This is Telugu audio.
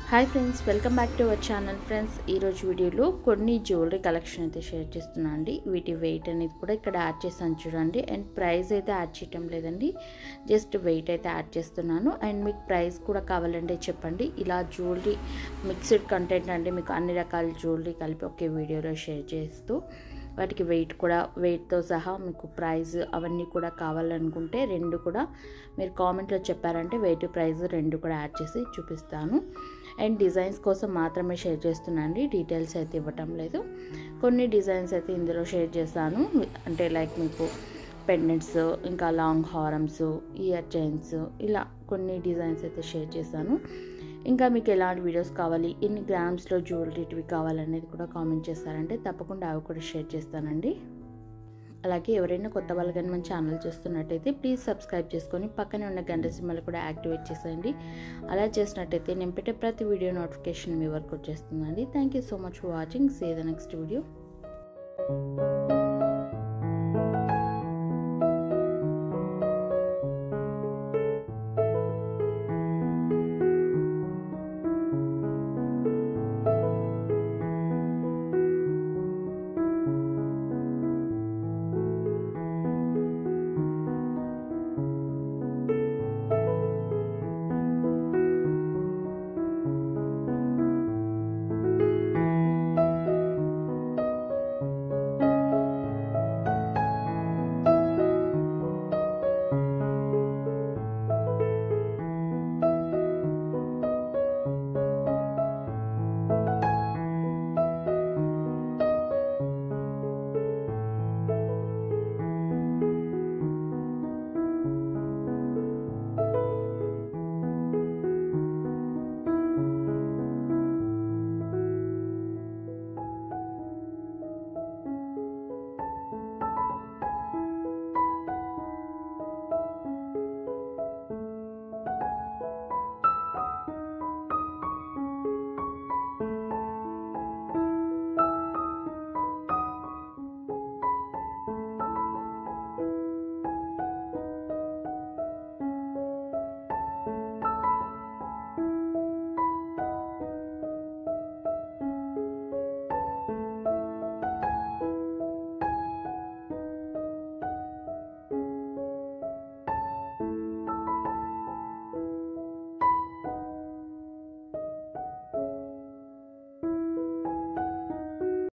hi friends welcome back to our channel friends ఈరోజు వీడియోలో కొన్ని జ్యువెలరీ కలెక్షన్ అయితే షేర్ చేస్తున్నాను అండి వీటి వెయిట్ అనేది కూడా ఇక్కడ యాడ్ చేస్తాను చూడండి అండ్ ప్రైస్ అయితే యాడ్ చేయటం లేదండి జస్ట్ వెయిట్ అయితే యాడ్ చేస్తున్నాను అండ్ మీకు ప్రైస్ కూడా కావాలంటే చెప్పండి ఇలా జ్యువెలరీ మిక్స్డ్ కంటెంట్ అంటే మీకు అన్ని రకాల జ్యువెలరీ కలిపి ఒకే వీడియోలో షేర్ చేస్తూ వాటికి వెయిట్ కూడా వెయిట్తో సహా మీకు ప్రైస్ అవన్నీ కూడా కావాలనుకుంటే రెండు కూడా మీరు కామెంట్లో చెప్పారంటే వెయిట్ ప్రైస్ రెండు కూడా యాడ్ చేసి చూపిస్తాను అండ్ డిజైన్స్ కోసం మాత్రమే షేర్ చేస్తున్నానండి డీటెయిల్స్ అయితే ఇవ్వటం లేదు కొన్ని డిజైన్స్ అయితే ఇందులో షేర్ చేస్తాను అంటే లైక్ మీకు పెండెంట్స్ ఇంకా లాంగ్ హారమ్స్ ఇయర్ చైన్స్ ఇలా కొన్ని డిజైన్స్ అయితే షేర్ చేశాను ఇంకా మీకు ఎలాంటి వీడియోస్ కావాలి ఎన్ని గ్రామ్స్లో జ్యువెలరీటివి కావాలనేది కూడా కామెంట్ చేస్తారంటే తప్పకుండా అవి కూడా షేర్ చేస్తానండి అలాగే ఎవరైనా కొత్త వాళ్ళు కానీ మన ఛానల్ చూస్తున్నట్టయితే ప్లీజ్ సబ్స్క్రైబ్ చేసుకొని పక్కనే ఉన్న గంట సింబల్ కూడా యాక్టివేట్ చేసేయండి అలా చేసినట్టయితే నేను పెట్టే ప్రతి వీడియో నోటిఫికేషన్ మీ వరకు వచ్చేస్తుందండి thank you so much for watching see the next video